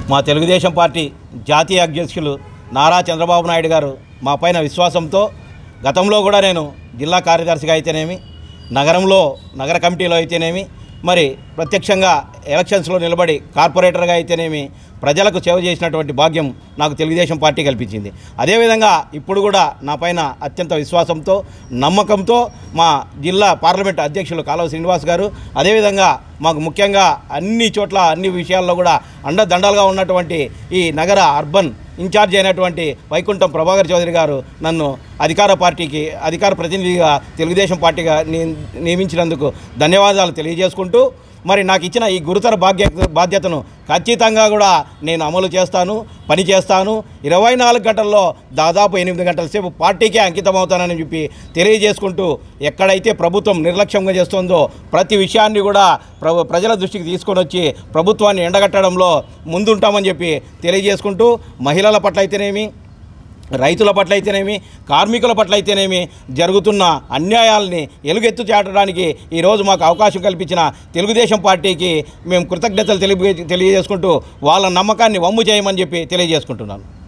మా తెలుగుదేశం పార్టీ జాతీయ అధ్యక్షులు నారా చంద్రబాబు నాయుడు గారు మా పైన విశ్వాసంతో గతంలో కూడా నేను జిల్లా కార్యదర్శిగా అయితేనేమి నగరంలో నగర కమిటీలో అయితేనేమి మరి ప్రత్యక్షంగా ఎలక్షన్స్లో నిలబడి కార్పొరేటర్గా అయితేనేమి ప్రజలకు సేవ చేసినటువంటి భాగ్యం నాకు తెలుగుదేశం పార్టీ కల్పించింది అదేవిధంగా ఇప్పుడు కూడా నా పైన అత్యంత విశ్వాసంతో నమ్మకంతో మా జిల్లా పార్లమెంట్ అధ్యక్షులు కాలువ శ్రీనివాస్ గారు అదేవిధంగా మాకు ముఖ్యంగా అన్ని చోట్ల అన్ని విషయాల్లో కూడా అండదండలుగా ఉన్నటువంటి ఈ నగర అర్బన్ ఇన్ఛార్జ్ అయినటువంటి వైకుంఠం ప్రభాకర్ చౌదరి గారు నన్ను అధికార పార్టీకి అధికార ప్రతినిధిగా తెలుగుదేశం పార్టీగా ని- నియమించినందుకు ధన్యవాదాలు తెలియజేసుకుంటూ మరి నాకు ఇచ్చిన ఈ గురుతర బాధ్య బాధ్యతను ఖచ్చితంగా కూడా నేను అమలు చేస్తాను పని చేస్తాను ఇరవై నాలుగు గంటల్లో దాదాపు ఎనిమిది గంటల సేపు పార్టీకే అంకితమవుతానని చెప్పి తెలియజేసుకుంటూ ఎక్కడైతే ప్రభుత్వం నిర్లక్ష్యంగా చేస్తుందో ప్రతి విషయాన్ని కూడా ప్ర ప్రజల దృష్టికి తీసుకొని వచ్చి ప్రభుత్వాన్ని ఎండగట్టడంలో ముందుంటామని చెప్పి తెలియజేసుకుంటూ మహిళల పట్ల అయితేనేమి రైతుల పట్ల అయితేనేమి కార్మికుల పట్ల అయితేనేమి జరుగుతున్న అన్యాయాల్ని ఎలుగెత్తు చాటడానికి ఈరోజు మాకు అవకాశం కల్పించిన తెలుగుదేశం పార్టీకి మేము కృతజ్ఞతలు తెలియ తెలియజేసుకుంటూ వాళ్ళ నమ్మకాన్ని వమ్ము చేయమని చెప్పి తెలియజేసుకుంటున్నాను